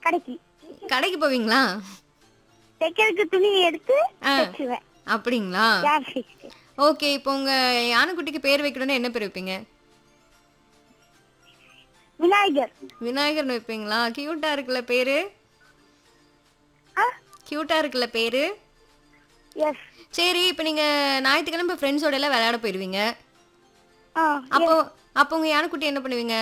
கடைக்கு கடைக்கு போவீங்களா தைக்கிறதுக்கு துணி எடுத்து ஆ. தைச்சுவேன் அப்படிங்களா யார் சிஸ்டர் ஓகே இப்போ உங்க யானைக்குட்டிக்கு பேர் வைக்கணும்னா என்ன பேர் வைப்பீங்க விநாயகர் விநாயகர்னு வைப்பீங்களா கியூட்டா இருக்குல்ல பேரு ஆ கியூட்டா இருக்குல்ல பேரு எஸ் சரி இப்போ நீங்க ஞாயிற்றுக்கிழமை ஃப்ரெண்ட்ஸோட எல்லாம் விளையாட போயிடுவீங்க ஆ அப்போ அப்போ உங்க யானைக்குட்டி என்ன பண்ணுவீங்க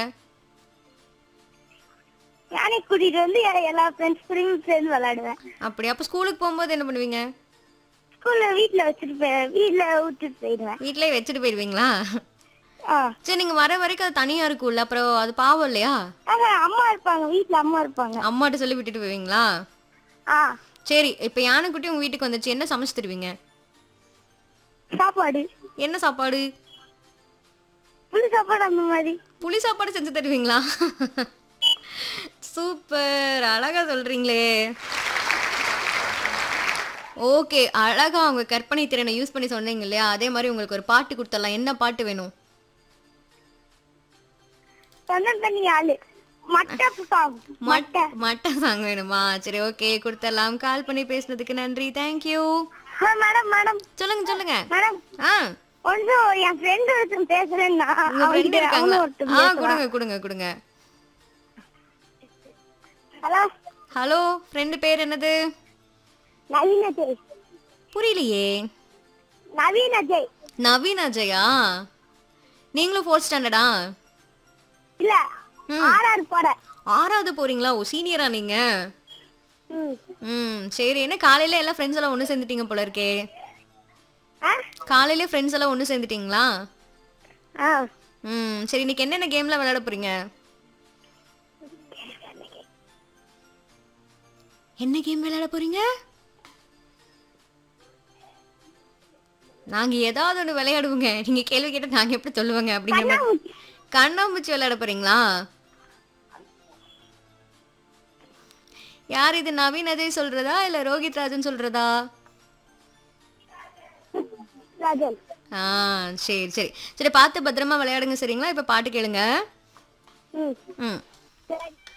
யானை கூட்டிட்டு வந்து எ- எல்லா ஃப்ரெண்ட்ஸ் கூடயும் சேர்ந்து விளையாடுவேன் அப்படி அப்போ ஸ்கூலுக்கு போகும்போது என்ன பண்ணுவீங்க ஸ்கூல்ல வீட்ல வச்சுட்டு போய் வீட்ல விட்டுட்டு போயிடுவேன் வீட்டிலேயே வச்சுட்டு போயிடுவீங்களா ஆ சரி நீங்க வர வரைக்கும் அது தனியா இருக்கும்ல அப்புறம் அது பாவம் இல்லையா ஆஹா, அம்மா இருப்பாங்க வீட்ல அம்மா இருப்பாங்க அம்மாட்ட சொல்லி விட்டுட்டு போவீங்களா ஆ சரி இப்போ யானைக்குட்டி உங்க வீட்டுக்கு வந்துச்சு என்ன சமைச்சு தருவீங்க சாப்பாடு என்ன சாப்பாடு புளி சாப்பாடு அந்த மாதிரி புளி சாப்பாடு செஞ்சு தருவீங்களா சூப்பர் அழகா சொல்றீங்களே ஓகே அழகா உங்க கற்பனை திறனை யூஸ் பண்ணி சொன்னீங்க இல்லையா அதே மாதிரி உங்களுக்கு ஒரு பாட்டு கொடுத்துடலாம் என்ன பாட்டு வேணும் சொந்தம் தண்ணி ஆளு மட்டை சாங் மட்டை மட்டை சாங் வேணுமா சரி ஓகே கொடுத்துடலாம் கால் பண்ணி பேசுனதுக்கு நன்றி தேங்க்யூ ஆ, மேடம் மேடம் சொல்லுங்க சொல்லுங்க மேடம் ஆ கொஞ்சம் என் ஃப்ரெண்ட் ஒருத்தன் பேசுறேன்னா உங்க ஃப்ரெண்ட் அவன்கிட்ட இருக்காங்களா அவனும் ஒருத்தன் ஆ பேசுறான் கொடுங்க கொடுங்க கொடுங்க ஹலோ ஹலோ ஃப்ரெண்டு பேர் என்னது நவீன ஜெய் புரியலையே நவீன ஜெய் நவீன் அஜயா நீங்களும் ஃபோர்த் ஸ்டாண்டர்டா இல்ல ம். ஆறாறு போற ஆறாவது போறீங்களா ஓ சீனியரா நீங்க ம் ம் சரி என்ன காலையில எல்லாம் ஃப்ரெண்ட்ஸ் எல்லாம் ஒன்று சேர்ந்துட்டீங்க போல இருக்கே ஆ காலையில ஃப்ரெண்ட்ஸ் எல்லாம் ஒன்று சேர்ந்துட்டீங்களா ஆ ம் சரி இன்னைக்கு என்னென்ன கேம்லாம் விளையாட போறீங்க என்ன கேம் விளையாட போறீங்க நாங்க ஏதாவது ஒன்று விளையாடுவோங்க நீங்க கேள்வி கேட்டு நாங்க எப்படி சொல்லுவாங்க அப்படிங்கிற மாதிரி கண்ணாமூச்சி. கண்ணாமூச்சி விளையாட போறீங்களா யார் இது நவீன் அஜய் சொல்றதா இல்ல ரோஹித் ராஜன் சொல்றதா ராஜன் ஆ சரி சரி சரி பார்த்து பத்திரமா விளையாடுங்க சரிங்களா இப்ப பாட்டு கேளுங்க ம் ம் சரி